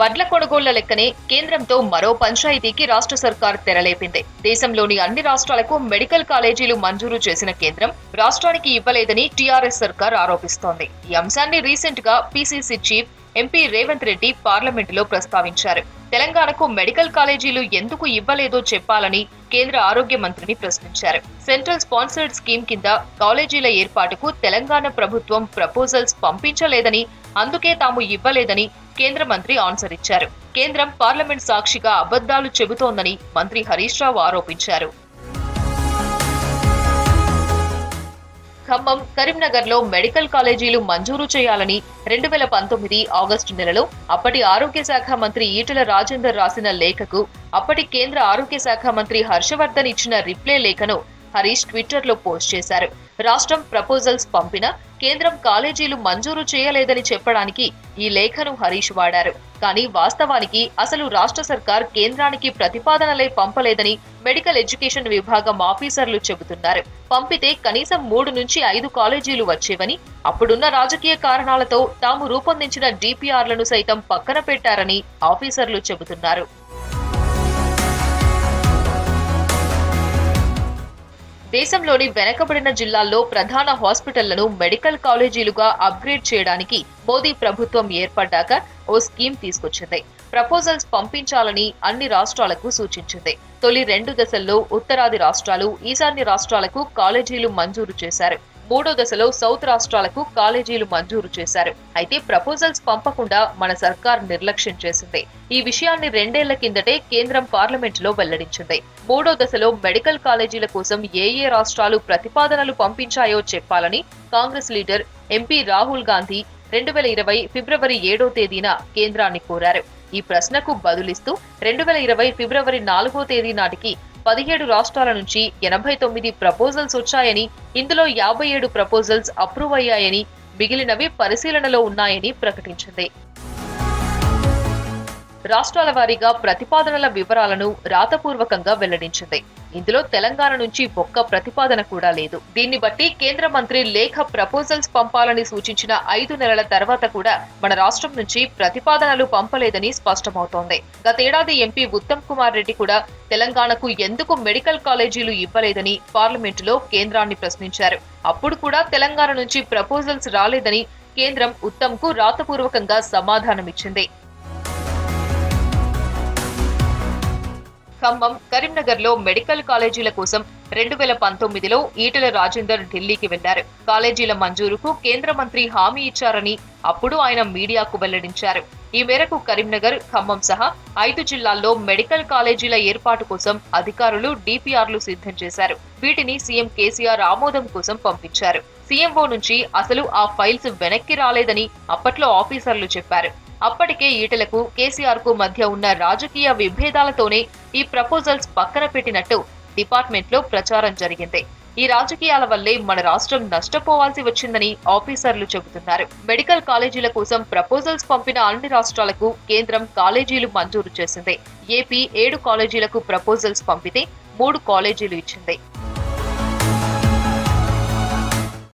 వడ్ల కొనుగోళ్ల లెక్కనే కేంద్రంతో మరో పంచాయతీకి రాష్ట్ర సర్కార్ తెరలేపింది దేశంలోని అన్ని రాష్ట్రాలకు మెడికల్ కాలేజీలు మంజూరు చేసిన కేంద్రం రాష్ట్రానికి ఇవ్వలేదని టీఆర్ఎస్ సర్కార్ ఆరోపిస్తోంది ఈ అంశాన్ని రీసెంట్ గా PCC chief MP Revanth Reddy పార్లమెంటులో ప్రస్తావించారు తెలంగాణకు మెడికల్ కాలేజీలు ఎందుకు ఇవ్వలేదో చెప్పాలని కేంద్ర ఆరోగ్య మంత్రిని ప్రశ్నించారు సెంట్రల్ స్పాన్సర్డ్ స్కీమ్ కింద కాలేజీల ఏర్పాటుకు తెలంగాణ ప్రభుత్వం ప్రపోజల్స్ పంపించలేదని అందుకే తాము ఇవ్వలేదని కేంద్ర మంత్రి ఆన్సర్ ఇచ్చారు కేంద్రం పార్లమెంట్ సాక్షిగా అబద్ధాలు చెబుతోందని మంత్రి హరీష్ రావు ఆరోపించారు ఖమ్మం కరీంనగర్ లో మెడికల్ కాలేజీలు మంజూరు చేయాలని రెండు వేల పంతొమ్మిది ఆగస్టు నెలలో అప్పటి ఆరోగ్య శాఖ మంత్రి ఈటెల రాజేందర్ రాసిన లేఖకు అప్పటి కేంద్ర ఆరోగ్య శాఖ మంత్రి హర్షవర్ధన్ ఇచ్చిన రిప్లై లేఖను హరీష్ ట్విట్టర్ లో పోస్ట్ చేశారు రాష్ట్రం ప్రపోజల్స్ పంపిన కేంద్రం కాలేజీలు మంజూరు చేయలేదని చెప్పడానికి ఈ లేఖను హరీష్ వాడారు కానీ వాస్తవానికి అసలు రాష్ట్ర సర్కార్ కేంద్రానికి ప్రతిపాదనలే పంపలేదని మెడికల్ ఎడ్యుకేషన్ విభాగం ఆఫీసర్లు చెబుతున్నారు పంపితే కనీసం మూడు నుంచి ఐదు కాలేజీలు వచ్చేవని అప్పుడున్న రాజకీయ కారణాలతో తాము రూపొందించిన డిపిఆర్లను సైతం పక్కన పెట్టారని ఆఫీసర్లు చెబుతున్నారు దేశంలోని వెనకబడిన జిల్లాల్లో ప్రధాన హాస్పిటళ్లను మెడికల్ కాలేజీలుగా అప్గ్రేడ్ చేయడానికి మోదీ ప్రభుత్వం ఏర్పడ్డాక ఓ స్కీమ్ తీసుకొచ్చింది ప్రపోజల్స్ పంపించాలని అన్ని రాష్ట్రాలకు సూచించింది తొలి రెండు దశల్లో ఉత్తరాది రాష్ట్రాలు ఈశాన్య రాష్ట్రాలకు కాలేజీలు మంజూరు చేశారు మూడో దశలో సౌత్ రాష్ట్రాలకు కాలేజీలు మంజూరు చేశారు అయితే ప్రపోజల్స్ పంపకుండా మన సర్కార్ నిర్లక్ష్యం చేసింది ఈ విషయాన్ని రెండేళ్ల కిందటే కేంద్రం పార్లమెంటులో వెల్లడించింది మూడో దశలో మెడికల్ కాలేజీల కోసం ఏ ఏ రాష్ట్రాలు ప్రతిపాదనలు పంపించాయో చెప్పాలని Congress leader MP Rahul Gandhi రెండు వేల ఇరవై ఫిబ్రవరి ఏడో తేదీన కేంద్రాన్ని కోరారు ఈ ప్రశ్నకు బదులిస్తూ రెండు వేల ఇరవై ఫిబ్రవరి నాలుగో తేదీ నాటికి పదిహేడు రాష్ట్రాల నుంచి ఎనభై తొమ్మిది ప్రపోజల్స్ వచ్చాయని ఇందులో యాభై ఏడు ప్రపోజల్స్ అప్రూవ్ అయ్యాయని మిగిలినవి పరిశీలనలో ఉన్నాయని ప్రకటించింది రాష్ట్రాల వారీగా ప్రతిపాదనల వివరాలను రాతపూర్వకంగా వెల్లడించింది ఇందులో తెలంగాణ నుంచి ఒక్క ప్రతిపాదన కూడా లేదు దీన్ని బట్టి కేంద్ర మంత్రి లేఖ ప్రపోజల్స్ పంపాలని సూచించిన ఐదు నెలల తర్వాత కూడా మన రాష్ట్రం నుంచి ప్రతిపాదనలు పంపలేదని స్పష్టమవుతోంది గతేడాది ఎంపీ ఉత్తమ్ కుమార్ రెడ్డి కూడా తెలంగాణకు ఎందుకు మెడికల్ కాలేజీలు ఇవ్వలేదని పార్లమెంటులో కేంద్రాన్ని ప్రశ్నించారు అప్పుడు కూడా తెలంగాణ నుంచి ప్రపోజల్స్ రాలేదని కేంద్రం ఉత్తమ్ కు రాతపూర్వకంగా సమాధానమిచ్చింది ఖమ్మం కరీంనగర్ లో మెడికల్ కాలేజీల కోసం రెండు వేల పంతొమ్మిదిలో ఈటెల రాజేందర్ ఢిల్లీకి వెళ్లారు కాలేజీల మంజూరుకు కేంద్ర మంత్రి హామీ ఇచ్చారని అప్పుడు ఆయన మీడియాకు వెల్లడించారు ఈ మేరకు కరీంనగర్ ఖమ్మం సహా ఐదు జిల్లాల్లో మెడికల్ కాలేజీల ఏర్పాటు కోసం అధికారులు డిపిఆర్లు సిద్ధం చేశారు వీటిని సీఎం కేసీఆర్ ఆమోదం కోసం పంపించారు సీఎంఓ నుంచి అసలు ఆ ఫైల్స్ వెనక్కి రాలేదని అప్పట్లో ఆఫీసర్లు చెప్పారు అప్పటికే ఈటలకు కేసీఆర్ కు మధ్య ఉన్న రాజకీయ విభేదాలతోనే ఈ ప్రపోజల్స్ పక్కన పెట్టినట్టు డిపార్ట్మెంట్ లో ప్రచారం జరిగింది ఈ రాజకీయాల వల్లే మన రాష్ట్రం నష్టపోవాల్సి వచ్చిందని ఆఫీసర్లు చెబుతున్నారు మెడికల్ కాలేజీల కోసం ప్రపోజల్స్ పంపిన అన్ని రాష్ట్రాలకు కేంద్రం కాలేజీలు మంజూరు చేసింది ఏపీ ఏడు కాలేజీలకు ప్రపోజల్స్ పంపితే మూడు కాలేజీలు ఇచ్చింది